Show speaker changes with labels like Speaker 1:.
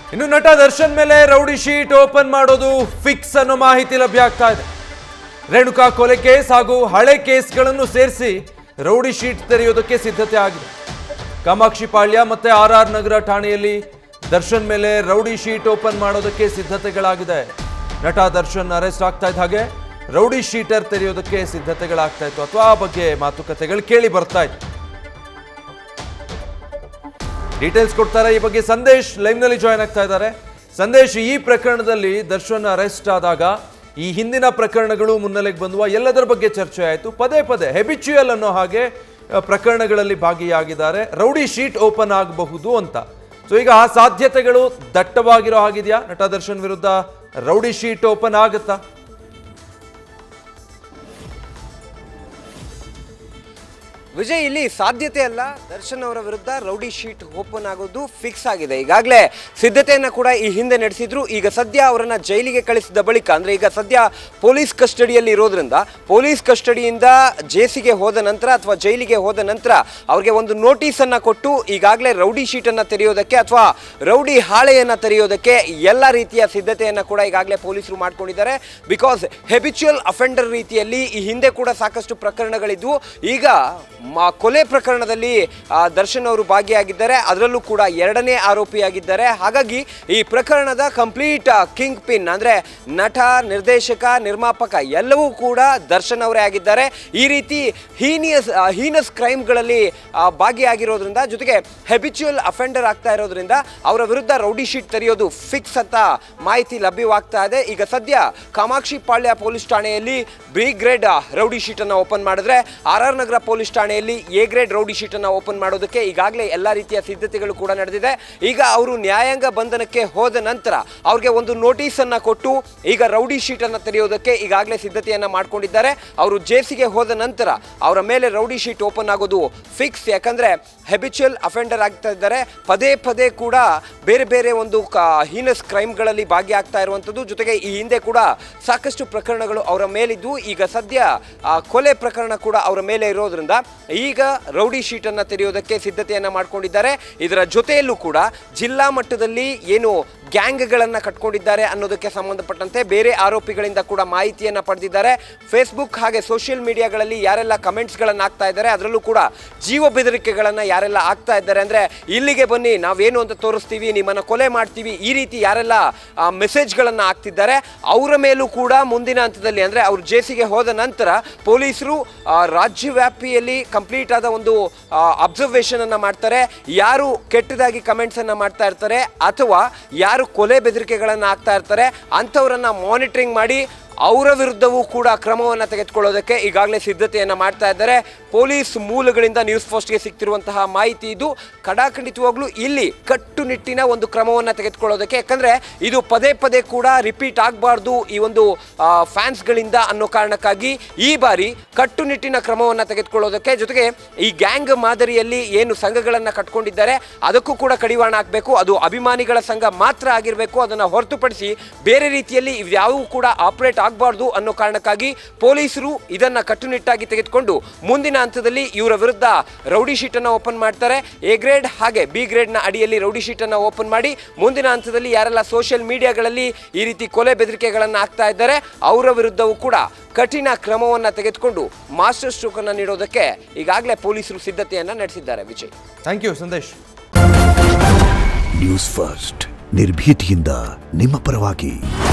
Speaker 1: ಇನ್ನು ನಟ ದರ್ಶನ್ ಮೇಲೆ ರೌಡಿ ಶೀಟ್ ಓಪನ್ ಮಾಡೋದು ಫಿಕ್ಸ್ ಅನ್ನೋ ಮಾಹಿತಿ ಲಭ್ಯ ಆಗ್ತಾ ಇದೆ ರೇಣುಕಾ ಕೊಲೆ ಕೇಸ್ ಹಾಗೂ ಹಳೆ ಕೇಸ್ಗಳನ್ನು ಸೇರಿಸಿ ರೌಡಿ ಶೀಟ್ ತೆರೆಯೋದಕ್ಕೆ ಸಿದ್ಧತೆ ಆಗಿದೆ ಕಾಮಾಕ್ಷಿ ಪಾಳ್ಯ ಮತ್ತೆ ಆರ್ ಆರ್ ನಗರ ಠಾಣೆಯಲ್ಲಿ ದರ್ಶನ್ ಮೇಲೆ ರೌಡಿ ಶೀಟ್ ಓಪನ್ ಮಾಡೋದಕ್ಕೆ ಸಿದ್ಧತೆಗಳಾಗಿದೆ ನಟ ದರ್ಶನ್ ಅರೆಸ್ಟ್ ಆಗ್ತಾ ಇದ್ದ ಹಾಗೆ ರೌಡಿ ಶೀಟರ್ ತೆರೆಯೋದಕ್ಕೆ ಸಿದ್ಧತೆಗಳಾಗ್ತಾ ಇತ್ತು ಅಥವಾ ಆ ಬಗ್ಗೆ ಮಾತುಕತೆಗಳು ಕೇಳಿ ಬರ್ತಾ ಇತ್ತು ಡೀಟೇಲ್ಸ್ ಕೊಡ್ತಾರೆ ಈ ಬಗ್ಗೆ ಸಂದೇಶ್ ಲೈವ್ ನಲ್ಲಿ ಜಾಯ್ನ್ ಆಗ್ತಾ ಇದ್ದಾರೆ ಸಂದೇಶ್ ಈ ಪ್ರಕರಣದಲ್ಲಿ ದರ್ಶನ್ ಅರೆಸ್ಟ್ ಆದಾಗ ಈ ಹಿಂದಿನ ಪ್ರಕರಣಗಳು ಮುನ್ನೆಲೆಗೆ ಬಂದುವ ಎಲ್ಲದರ ಬಗ್ಗೆ ಚರ್ಚೆ ಆಯಿತು ಪದೇ ಪದೇ ಹೆಬಿಚುಯಲ್ ಅನ್ನೋ ಹಾಗೆ ಆ, ಪ್ರಕರಣಗಳಲ್ಲಿ ಭಾಗಿಯಾಗಿದ್ದಾರೆ ರೌಡಿ ಶೀಟ್ ಓಪನ್ ಆಗಬಹುದು ಅಂತ ಸೊ ಈಗ ಆ ಸಾಧ್ಯತೆಗಳು ದಟ್ಟವಾಗಿರೋ ಹಾಗಿದೆಯಾ ನಟ ದರ್ಶನ್ ವಿರುದ್ಧ ರೌಡಿ ಶೀಟ್ ಓಪನ್ ಆಗುತ್ತಾ
Speaker 2: ವಿಜಯ್ ಇಲ್ಲಿ ಸಾಧ್ಯತೆ ಅಲ್ಲ ದರ್ಶನ್ ಅವರ ವಿರುದ್ಧ ರೌಡಿ ಶೀಟ್ ಓಪನ್ ಆಗೋದು ಫಿಕ್ಸ್ ಆಗಿದೆ ಈಗಾಗಲೇ ಸಿದ್ಧತೆಯನ್ನ ಕೂಡ ಈ ಹಿಂದೆ ನಡೆಸಿದ್ರು ಈಗ ಸದ್ಯ ಅವರನ್ನ ಜೈಲಿಗೆ ಕಳಿಸಿದ ಬಳಿಕ ಅಂದ್ರೆ ಈಗ ಸದ್ಯ ಪೊಲೀಸ್ ಕಸ್ಟಡಿಯಲ್ಲಿ ಇರೋದ್ರಿಂದ ಪೊಲೀಸ್ ಕಸ್ಟಡಿಯಿಂದ ಜೇಸಿಗೆ ಹೋದ ನಂತರ ಅಥವಾ ಜೈಲಿಗೆ ಹೋದ ನಂತರ ಅವ್ರಿಗೆ ಒಂದು ನೋಟಿಸ್ ಅನ್ನ ಕೊಟ್ಟು ಈಗಾಗಲೇ ರೌಡಿ ಶೀಟ್ ಅನ್ನ ತೆರೆಯೋದಕ್ಕೆ ಅಥವಾ ರೌಡಿ ಹಾಳೆಯನ್ನ ತೆರೆಯೋದಕ್ಕೆ ಎಲ್ಲ ರೀತಿಯ ಸಿದ್ಧತೆಯನ್ನ ಕೂಡ ಈಗಾಗಲೇ ಪೊಲೀಸರು ಮಾಡ್ಕೊಂಡಿದ್ದಾರೆ ಬಿಕಾಸ್ ಹೆಬಿಚುಯಲ್ ಅಫೆಂಡರ್ ರೀತಿಯಲ್ಲಿ ಈ ಹಿಂದೆ ಕೂಡ ಸಾಕಷ್ಟು ಪ್ರಕರಣಗಳಿದ್ವು ಈಗ ಮ- ಕೊಲೆ ಪ್ರಕರಣದಲ್ಲಿ ಆ, ದರ್ಶನ್ ಅವರು ಭಾಗಿಯಾಗಿದ್ದಾರೆ ಅದರಲ್ಲೂ ಕೂಡ ಎರಡನೇ ಆರೋಪಿಯಾಗಿದ್ದಾರೆ ಹಾಗಾಗಿ ಈ ಪ್ರಕರಣದ ಕಂಪ್ಲೀಟ್ ಕಿಂಗ್ ಪಿನ್ ಅಂದ್ರೆ ನಟ ನಿರ್ದೇಶಕ ನಿರ್ಮಾಪಕ ಎಲ್ಲವೂ ಕೂಡ ದರ್ಶನ್ ಅವರೇ ಆಗಿದ್ದಾರೆ ಈ ರೀತಿ ಹೀನಿಯಸ್ ಆ, ಹೀನಸ್ ಕ್ರೈಮ್ಗಳಲ್ಲಿ ಆ, ಭಾಗಿಯಾಗಿರೋದ್ರಿಂದ ಜೊತೆಗೆ ಹೆಬಿಚುಯಲ್ ಅಫೆಂಡರ್ ಆಗ್ತಾ ಇರೋದ್ರಿಂದ ಅವರ ವಿರುದ್ಧ ರೌಡಿ ಶೀಟ್ ತೆರೆಯೋದು ಫಿಕ್ಸ್ ಅಂತ ಮಾಹಿತಿ ಲಭ್ಯವಾಗ್ತಾ ಇದೆ ಈಗ ಸದ್ಯ ಕಾಮಾಕ್ಷಿ ಪಾಳ್ಯ ಪೊಲೀಸ್ ಠಾಣೆಯಲ್ಲಿ ಬಿ ಗ್ರೇಡ್ ರೌಡಿ ಶೀಟ್ ಅನ್ನ ಓಪನ್ ಮಾಡಿದ್ರೆ ಆರ್ ಆರ್ ನಗರ ಪೊಲೀಸ್ ಠಾಣೆಯಲ್ಲಿ ಎ ಗ್ರೇಡ್ ರೌಡಿ ಶೀಟ್ ಅನ್ನ ಓಪನ್ ಮಾಡೋದಕ್ಕೆ ಈಗಾಗಲೇ ಎಲ್ಲ ರೀತಿಯ ಸಿದ್ಧತೆಗಳು ಕೂಡ ನಡೆದಿದೆ ಈಗ ಅವರು ನ್ಯಾಯಾಂಗ ಬಂಧನಕ್ಕೆ ಹೋದ ನಂತರ ಅವ್ರಿಗೆ ಒಂದು ನೋಟಿಸ್ ಅನ್ನ ಕೊಟ್ಟು ಈಗ ರೌಡಿ ಶೀಟ್ ಅನ್ನ ತೆರೆಯೋದಕ್ಕೆ ಈಗಾಗಲೇ ಸಿದ್ಧತೆಯನ್ನ ಮಾಡ್ಕೊಂಡಿದ್ದಾರೆ ಅವರು ಜೇಸಿಗೆ ಹೋದ ನಂತರ ಅವರ ಮೇಲೆ ರೌಡಿ ಶೀಟ್ ಓಪನ್ ಆಗೋದು ಫಿಕ್ಸ್ ಯಾಕಂದ್ರೆ ಹೆಬಿಚುಯಲ್ ಅಫೆಂಡರ್ ಆಗ್ತಾ ಇದ್ದಾರೆ ಪದೇ ಪದೇ ಕೂಡ ಬೇರೆ ಬೇರೆ ಒಂದು ಕ- ಹೀನಸ್ ಕ್ರೈಮ್ಗಳಲ್ಲಿ ಭಾಗಿಯಾಗ್ತಾ ಇರುವಂಥದ್ದು ಜೊತೆಗೆ ಈ ಹಿಂದೆ ಕೂಡ ಸಾಕಷ್ಟು ಪ್ರಕರಣಗಳು ಅವರ ಮೇಲಿದ್ದು ಈಗ ಸದ್ಯ ಆ, ಕೊಲೆ ಪ್ರಕರಣ ಕೂಡ ಅವರ ಮೇಲೆ ಇರೋದ್ರಿಂದ ಈಗ ರೌಡಿ ಶೀಟ್ ಅನ್ನ ತೆರೆಯೋದಕ್ಕೆ ಸಿದ್ಧತೆಯನ್ನ ಮಾಡ್ಕೊಂಡಿದ್ದಾರೆ ಇದರ ಜೊತೆಯಲ್ಲೂ ಕೂಡ ಜಿಲ್ಲಾ ಮಟ್ಟದಲ್ಲಿ ಏನು ಗ್ಯಾಂಗ್ಗಳನ್ನು ಕಟ್ಕೊಂಡಿದ್ದಾರೆ ಅನ್ನೋದಕ್ಕೆ ಸಂಬಂಧಪಟ್ಟಂತೆ ಬೇರೆ ಆರೋಪಿಗಳಿಂದ ಕೂಡ ಮಾಹಿತಿಯನ್ನ ಪಡೆದಿದ್ದಾರೆ ಫೇಸ್ಬುಕ್ ಹಾಗೆ ಸೋಷಿಯಲ್ ಮೀಡಿಯಾಗಳಲ್ಲಿ ಯಾರೆಲ್ಲ ಕಮೆಂಟ್ಸ್ಗಳನ್ನು ಹಾಕ್ತಾ ಇದ್ದಾರೆ ಅದರಲ್ಲೂ ಕೂಡ ಜೀವ ಬೆದರಿಕೆಗಳನ್ನು ಯಾರೆಲ್ಲ ಆಗ್ತಾ ಇದ್ದಾರೆ ಅಂದ್ರೆ ಇಲ್ಲಿಗೆ ಬನ್ನಿ ನಾವೇನು ಅಂತ ತೋರಿಸ್ತೀವಿ ನಿಮ್ಮನ್ನ ಕೊಲೆ ಮಾಡ್ತೀವಿ ಈ ರೀತಿ ಯಾರೆಲ್ಲ ಮೆಸೇಜ್ಗಳನ್ನು ಹಾಕ್ತಿದ್ದಾರೆ ಅವರ ಮೇಲೂ ಕೂಡ ಮುಂದಿನ ಹಂತದಲ್ಲಿ ಅಂದ್ರೆ ಅವ್ರು ಜೇಸಿಗೆ ಹೋದ ನಂತರ ಪೊಲೀಸರು ಆ, ರಾಜ್ಯವ್ಯಾಪಿಯಲ್ಲಿ ಕಂಪ್ಲೀಟ್ ಆದ ಒಂದು ಅಬ್ಸರ್ವೇಷನ್ ಅನ್ನ ಮಾಡ್ತಾರೆ ಯಾರು ಕೆಟ್ಟದಾಗಿ ಕಮೆಂಟ್ಸ್ ಅನ್ನ ಮಾಡ್ತಾ ಇರ್ತಾರೆ ಅಥವಾ ಯಾರು ಕೊಲೆ ಬೆದರಿಕೆಗಳನ್ನು ಹಾಕ್ತಾ ಇರ್ತಾರೆ ಅಂಥವ್ರನ್ನ ಮಾನಿಟರಿಂಗ್ ಮಾಡಿ ಅವರ ವಿರುದ್ಧವೂ ಕೂಡ ಕ್ರಮವನ್ನು ತೆಗೆದುಕೊಳ್ಳೋದಕ್ಕೆ ಈಗಾಗಲೇ ಸಿದ್ಧತೆಯನ್ನ ಮಾಡ್ತಾ ಇದ್ದಾರೆ ಪೊಲೀಸ್ ಮೂಲಗಳಿಂದ ನ್ಯೂಸ್ ಫಸ್ಟ್ಗೆ ಸಿಗ್ತಿರುವಂತಹ ಮಾಹಿತಿ ಇದು ಕಡಾಖಂಡಿತವಾಗ್ಲೂ ಇಲ್ಲಿ ಕಟ್ಟುನಿಟ್ಟಿನ ಒಂದು ಕ್ರಮವನ್ನು ತೆಗೆದುಕೊಳ್ಳೋದಕ್ಕೆ ಯಾಕಂದ್ರೆ ಇದು ಪದೇ ಪದೇ ಕೂಡ ರಿಪೀಟ್ ಆಗಬಾರ್ದು ಈ ಒಂದು ಆ, ಫ್ಯಾನ್ಸ್ಗಳಿಂದ ಅನ್ನೋ ಕಾರಣಕ್ಕಾಗಿ ಈ ಬಾರಿ ಕಟ್ಟುನಿಟ್ಟಿನ ಕ್ರಮವನ್ನು ತೆಗೆದುಕೊಳ್ಳೋದಕ್ಕೆ ಜೊತೆಗೆ ಈ ಗ್ಯಾಂಗ್ ಮಾದರಿಯಲ್ಲಿ ಏನು ಸಂಘಗಳನ್ನು ಕಟ್ಕೊಂಡಿದ್ದಾರೆ ಅದಕ್ಕೂ ಕೂಡ ಕಡಿವಾಣ ಹಾಕಬೇಕು ಅದು ಅಭಿಮಾನಿಗಳ ಸಂಘ ಮಾತ್ರ ಆಗಿರಬೇಕು ಅದನ್ನು ಹೊರತುಪಡಿಸಿ ಬೇರೆ ರೀತಿಯಲ್ಲಿ ಇವ್ಯಾವೂ ಕೂಡ ಆಪರೇಟ್ ಆಗಬಾರ್ದು ಅನ್ನೋ ಕಾರಣಕ್ಕಾಗಿ ಪೊಲೀಸರು ಇದನ್ನ ಕಟ್ಟುನಿಟ್ಟಾಗಿ ತೆಗೆದುಕೊಂಡು ಮುಂದಿನ ಹಂತದಲ್ಲಿ ಇವರ ವಿರುದ್ಧ ರೌಡಿ ಶೀಟ್ ಅನ್ನ ಓಪನ್ ಮಾಡ್ತಾರೆ ಎ ಗ್ರೇಡ್ ಹಾಗೆ ಬಿ ಗ್ರೇಡ್ ನ ಅಡಿಯಲ್ಲಿ ರೌಡಿ ಶೀಟ್ ಅನ್ನ ಓಪನ್ ಮಾಡಿ ಮುಂದಿನ ಹಂತದಲ್ಲಿ ಯಾರೆಲ್ಲ ಸೋಷಿಯಲ್ ಮೀಡಿಯಾಗಳಲ್ಲಿ ಈ ರೀತಿ ಕೊಲೆ ಬೆದರಿಕೆಗಳನ್ನು ಹಾಕ್ತಾ ಇದ್ದಾರೆ ಅವರ ವಿರುದ್ಧವೂ ಕೂಡ ಕಠಿಣ ಕ್ರಮವನ್ನ ತೆಗೆದುಕೊಂಡು ಮಾಸ್ಟರ್ ಸ್ಟ್ರೋಕ್ ಅನ್ನ ನೀಡೋದಕ್ಕೆ ಈಗಾಗಲೇ ಪೊಲೀಸರು ಸಿದ್ಧತೆಯನ್ನ ನಡೆಸಿದ್ದಾರೆ Vijay
Speaker 1: thank you Sandesh
Speaker 3: news first ನಿರ್ಭೀತಿಯಿಂದ ನಿಮ್ಮ ಪರವಾಗಿ